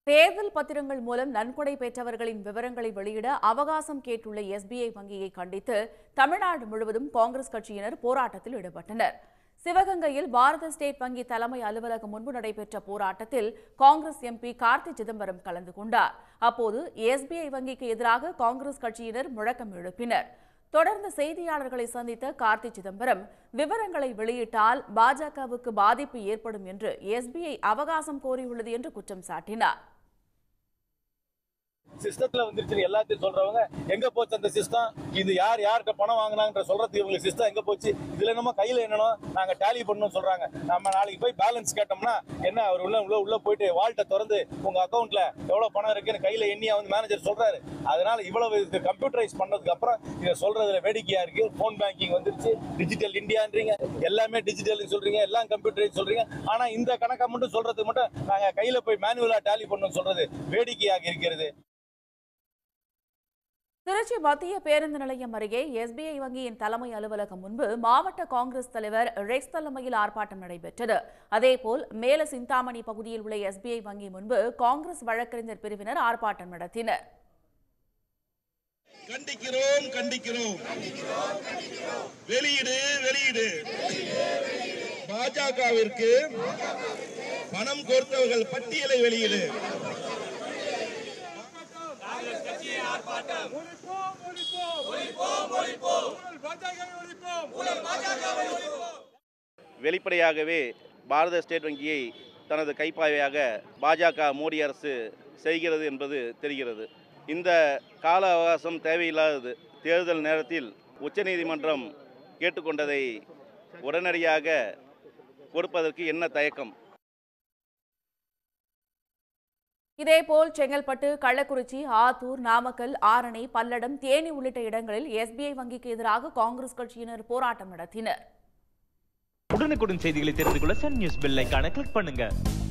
தேர்தல் பத்திரங்கள் மூலம் நன்கொடை பெற்றவர்களின் விவரங்களை வெளியிட அவகாசம் கேட்டுள்ள எஸ்பிஐ வங்கியை கண்டித்து தமிழ்நாடு முழுவதும் காங்கிரஸ் கட்சியினர் போராட்டத்தில் ஈடுபட்டனர் சிவகங்கையில் பாரத ஸ்டேட் வங்கி தலைமை அலுவலகம் முன்பு நடைபெற்ற போராட்டத்தில் காங்கிரஸ் எம்பி கார்த்தி சிதம்பரம் கலந்து கொண்டார் அப்போது எஸ்பிஐ வங்கிக்கு எதிராக காங்கிரஸ் கட்சியினர் முழக்கம் எழுப்பினர் தொடர்ந்து செய்தியாளர்களை சந்தித்த கார்த்தி சிதம்பரம் விவரங்களை வெளியிட்டால் பாஜகவுக்கு பாதிப்பு ஏற்படும் என்று எஸ்பிஐ அவகாசம் கோரியுள்ளது என்று குற்றம் சாட்டினார் சிஸ்டத்துல வந்துருச்சு எல்லாத்தையும் சொல்றவங்க எங்க போச்சு அந்த சிஸ்டம் இது யார் யார்கிட்ட பணம் வாங்கினாங்கன்ற சொல்றது இவங்களுக்கு சிஸ்டம் எங்க போச்சு இதுல என்னமோ கையில என்னனோ நாங்க டேலி பண்ணணும் சொல்றாங்க நம்ம நாளைக்கு போய் பேலன்ஸ் கேட்டோம்னா என்ன அவர் உள்ள உள்ள உள்ள போயிட்டு வால்ட்டை திறந்து உங்க அக்கௌண்ட்ல எவ்வளவு பணம் இருக்குன்னு கையில எண்ணியா வந்து மேனேஜர் சொல்றாரு அதனால இவ்வளவு இது கம்ப்யூட்டரைஸ் பண்ணதுக்கு அப்புறம் இதை சொல்றதுல வேடிக்கையா இருக்கு போன் பேங்கிங் வந்துருச்சு டிஜிட்டல் இந்தியான்றீங்க எல்லாமே டிஜிட்டல் சொல்றீங்க எல்லாம் கம்ப்யூட்டரைஸ் சொல்றீங்க ஆனா இந்த கணக்கை மட்டும் சொல்றதுக்கு மட்டும் நாங்க கையில போய் மேனுவலா டேலி பண்ணணும் சொல்றது வேடிக்கையாக இருக்கிறது திருச்சி மத்திய பேருந்து நிலையம் அருகே எஸ்பிஐ வங்கியின் தலைமை அலுவலகம் முன்பு மாவட்ட காங்கிரஸ் தலைவர் ரெக்ஸ் தலைமையில் ஆர்ப்பாட்டம் நடைபெற்றது அதேபோல் மேல சிந்தாமணி பகுதியில் உள்ள எஸ்பிஐ வங்கி முன்பு காங்கிரஸ் வழக்கறிஞர் பிரிவினர் ஆர்ப்பாட்டம் நடத்தினர் கண்டிக்கிறோம் கண்டிக்கிறோம் வெளியிடு வெளியிடு பாஜகவிற்கு பணம் கோர்த்தவர்கள் பட்டியலை வெளியிடு வெளிப்படையாகவே பாரத ஸ்டேட் வங்கியை தனது கைப்பாவையாக பாஜக மோடி அரசு செய்கிறது என்பது தெரிகிறது இந்த கால அவகாசம் தேவையில்லாதது தேர்தல் நேரத்தில் உச்சநீதிமன்றம் கேட்டுக்கொண்டதை உடனடியாக கொடுப்பதற்கு என்ன தயக்கம் இதேபோல் செங்கல்பட்டு கள்ளக்குறிச்சி ஆத்தூர் நாமக்கல் ஆரணி பல்லடம் தேனி உள்ளிட்ட இடங்களில் எஸ்பிஐ வங்கிக்கு எதிராக காங்கிரஸ் கட்சியினர் போராட்டம் நடத்தினர் உடனுக்குடன் செய்திகளை தெரிந்து கொள்ள சன் நியூஸ் பெல் ஐகானை கிளிக் பண்ணுங்க